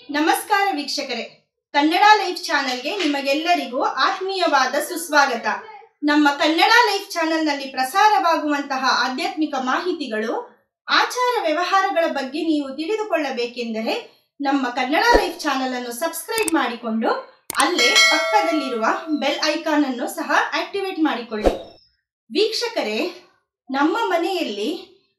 ನಮಸ್ಕಾರ ವೀಕ್ಷಕರೇ ಕನ್ನಡ ಲೈಫ್ ಚಾನೆಲ್ಗೆ ನಿಮಗೆಲ್ಲರಿಗೂ ಆತ್ಮೀಯವಾದ ಸುಸ್ವಾಗತ ನಮ್ಮ ಕನ್ನಡ ಲೈಫ್ ಚಾನೆಲ್ನಲ್ಲಿ ಪ್ರಸಾರವಾಗುವಂತಹ ಆಧ್ಯಾತ್ಮಿಕ ಮಾಹಿತಿಗಳು ಆಚಾರ ವ್ಯವಹಾರಗಳ ಬಗ್ಗೆ ನೀವು ತಿಳಿದುಕೊಳ್ಳಬೇಕೆಂದರೆ ನಮ್ಮ ಕನ್ನಡ ಲೈಫ್ ಚಾನೆಲ್ ಅನ್ನು ಸಬ್ಸ್ಕ್ರೈಬ್ ಮಾಡಿಕೊಂಡು ಅಲ್ಲೇ ಪಕ್ಕದಲ್ಲಿರುವ ಬೆಲ್ ಐಕಾನ್ ಅನ್ನು ಸಹ ಆಕ್ಟಿವೇಟ್ ಮಾಡಿಕೊಳ್ಳಿ ವೀಕ್ಷಕರೇ ನಮ್ಮ ಮನೆಯಲ್ಲಿ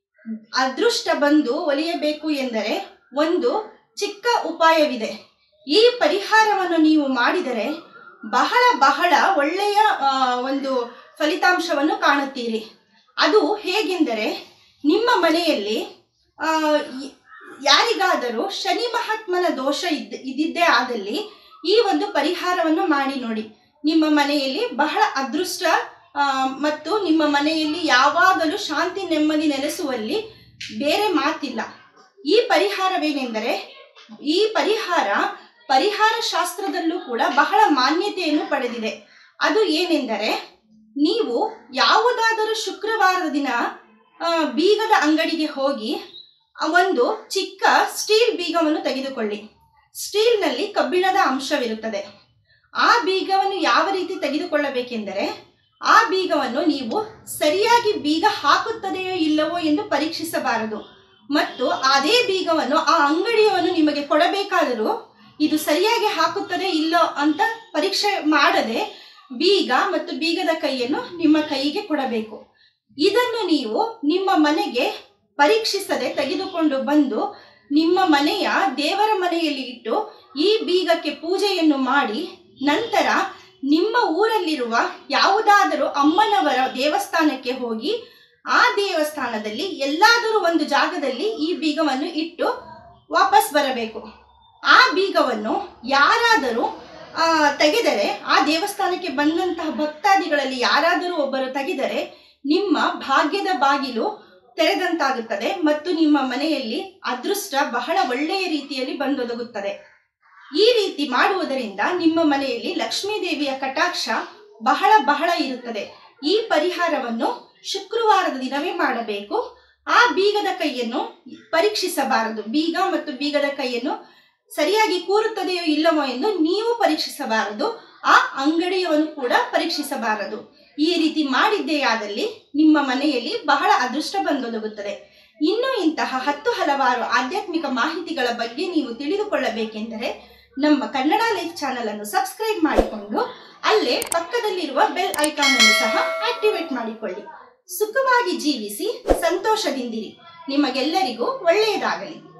ಅದೃಷ್ಟ ಬಂದು ಒಲಿಯಬೇಕು ಎಂದರೆ ಒಂದು ಚಿಕ್ಕ ಉಪಾಯವಿದೆ ಈ ಪರಿಹಾರವನ್ನು ನೀವು ಮಾಡಿದರೆ ಬಹಳ ಬಹಳ ಒಳ್ಳೆಯ ಆ, ಒಂದು ಫಲಿತಾಂಶವನ್ನು ಕಾಣುತ್ತೀರಿ ಅದು ಹೇಗೆಂದರೆ ನಿಮ್ಮ ಮನೆಯಲ್ಲಿ ಆ, ಯ- ಯಾರಿಗಾದರೂ ಶನಿ ಮಹಾತ್ಮನ ದೋಷ ಇದ್ದ ಇದ್ದಿದ್ದೇ ಆದಲ್ಲಿ ಈ ಒಂದು ಪರಿಹಾರವನ್ನು ಮಾಡಿ ನೋಡಿ ನಿಮ್ಮ ಮನೆಯಲ್ಲಿ ಬಹಳ ಅದೃಷ್ಟ ಆ, ಮತ್ತು ನಿಮ್ಮ ಮನೆಯಲ್ಲಿ ಯಾವಾಗಲೂ ಶಾಂತಿ ನೆಮ್ಮದಿ ನೆಲೆಸುವಲ್ಲಿ ಬೇರೆ ಮಾತಿಲ್ಲ ಈ ಪರಿಹಾರವೇನೆಂದರೆ ಈ ಪರಿಹಾರ ಪರಿಹಾರ ಶಾಸ್ತ್ರದಲ್ಲೂ ಕೂಡ ಬಹಳ ಮಾನ್ಯತೆಯನ್ನು ಪಡೆದಿದೆ ಅದು ಏನೆಂದರೆ ನೀವು ಯಾವುದಾದರೂ ಶುಕ್ರವಾರದ ದಿನ ಆ, ಬೀಗದ ಅಂಗಡಿಗೆ ಹೋಗಿ ಆ ಒಂದು ಚಿಕ್ಕ ಸ್ಟೀಲ್ ಬೀಗವನ್ನು ತೆಗೆದುಕೊಳ್ಳಿ ಸ್ಟೀಲ್ನಲ್ಲಿ ಕಬ್ಬಿಣದ ಅಂಶವಿರುತ್ತದೆ ಆ ಬೀಗವನ್ನು ಯಾವ ರೀತಿ ತೆಗೆದುಕೊಳ್ಳಬೇಕೆಂದರೆ ಆ ಬೀಗವನ್ನು ನೀವು ಸರಿಯಾಗಿ ಬೀಗ ಹಾಕುತ್ತದೆಯೋ ಇಲ್ಲವೋ ಎಂದು ಪರೀಕ್ಷಿಸಬಾರದು ಮತ್ತು ಅದೇ ಬೀಗವನ್ನು ಆ ಅಂಗಡಿಯವನು ನಿಮಗೆ ಕೊಡಬೇಕಾದರೂ ಇದು ಸರಿಯಾಗಿ ಹಾಕುತ್ತದೆ ಇಲ್ಲೋ ಅಂತ ಪರೀಕ್ಷೆ ಮಾಡದೆ ಬೀಗ ಮತ್ತು ಬೀಗದ ಕೈಯನ್ನು ನಿಮ್ಮ ಕೈಗೆ ಕೊಡಬೇಕು ಇದನ್ನು ನೀವು ನಿಮ್ಮ ಮನೆಗೆ ಪರೀಕ್ಷಿಸದೆ ತೆಗೆದುಕೊಂಡು ಬಂದು ನಿಮ್ಮ ಮನೆಯ ದೇವರ ಮನೆಯಲ್ಲಿ ಇಟ್ಟು ಈ ಬೀಗಕ್ಕೆ ಪೂಜೆಯನ್ನು ಮಾಡಿ ನಂತರ ನಿಮ್ಮ ಊರಲ್ಲಿರುವ ಯಾವುದಾದರೂ ಅಮ್ಮನವರ ದೇವಸ್ಥಾನಕ್ಕೆ ಹೋಗಿ ಆ ದೇವಸ್ಥಾನದಲ್ಲಿ ಎಲ್ಲಾದರೂ ಒಂದು ಜಾಗದಲ್ಲಿ ಈ ಬೀಗವನ್ನು ಇಟ್ಟು ವಾಪಸ್ ಬರಬೇಕು ಆ ಬೀಗವನ್ನು ಯಾರಾದರೂ ಆ, ತೆಗೆದರೆ ಆ ದೇವಸ್ಥಾನಕ್ಕೆ ಬಂದಂತಹ ಭಕ್ತಾದಿಗಳಲ್ಲಿ ಯಾರಾದರೂ ಒಬ್ಬರು ತೆಗೆದರೆ ನಿಮ್ಮ ಭಾಗ್ಯದ ಬಾಗಿಲು ತೆರೆದಂತಾಗುತ್ತದೆ ಮತ್ತು ನಿಮ್ಮ ಮನೆಯಲ್ಲಿ ಅದೃಷ್ಟ ಬಹಳ ಒಳ್ಳೆಯ ರೀತಿಯಲ್ಲಿ ಬಂದೊದಗುತ್ತದೆ ಈ ರೀತಿ ಮಾಡುವುದರಿಂದ ನಿಮ್ಮ ಮನೆಯಲ್ಲಿ ಲಕ್ಷ್ಮೀ ದೇವಿಯ ಕಟಾಕ್ಷ ಬಹಳ ಬಹಳ ಇರುತ್ತದೆ ಈ ಪರಿಹಾರವನ್ನು ಶುಕ್ರವಾರದ ದಿನವೇ ಮಾಡಬೇಕು ಆ ಬೀಗದ ಕೈಯನ್ನು ಪರೀಕ್ಷಿಸಬಾರದು ಬೀಗ ಮತ್ತು ಬೀಗದ ಕೈಯನ್ನು ಸರಿಯಾಗಿ ಕೂರುತ್ತದೆಯೋ ಇಲ್ಲವೋ ಎಂದು ನೀವು ಪರೀಕ್ಷಿಸಬಾರದು ಆ ಅಂಗಡಿಯವನು ಕೂಡ ಪರೀಕ್ಷಿಸಬಾರದು ಈ ರೀತಿ ಮಾಡಿದ್ದೇ ಆದಲ್ಲಿ ನಿಮ್ಮ ಮನೆಯಲ್ಲಿ ಬಹಳ ಅದೃಷ್ಟ ಬಂದೊದಗುತ್ತದೆ ಇನ್ನು ಇಂತಹ ಹತ್ತು ಹಲವಾರು ಆಧ್ಯಾತ್ಮಿಕ ಮಾಹಿತಿಗಳ ಬಗ್ಗೆ ನೀವು ತಿಳಿದುಕೊಳ್ಳಬೇಕೆಂದರೆ ನಮ್ಮ ಕನ್ನಡ ಲೈಫ್ ಚಾನಲ್ ಅನ್ನು ಸಬ್ಸ್ಕ್ರೈಬ್ ಮಾಡಿಕೊಂಡು ಅಲ್ಲೇ ಪಕ್ಕದಲ್ಲಿರುವ ಬೆಲ್ ಐಕಾನ್ ಅನ್ನು ಸಹ ಆಕ್ಟಿವೇಟ್ ಮಾಡಿಕೊಳ್ಳಿ ಸುಖವಾಗಿ ಜೀವಿಸಿ ಸಂತೋಷದಿಂದಿರಿ ನಿಮಗೆಲ್ಲರಿಗೂ ಒಳ್ಳೆಯದಾಗಲಿ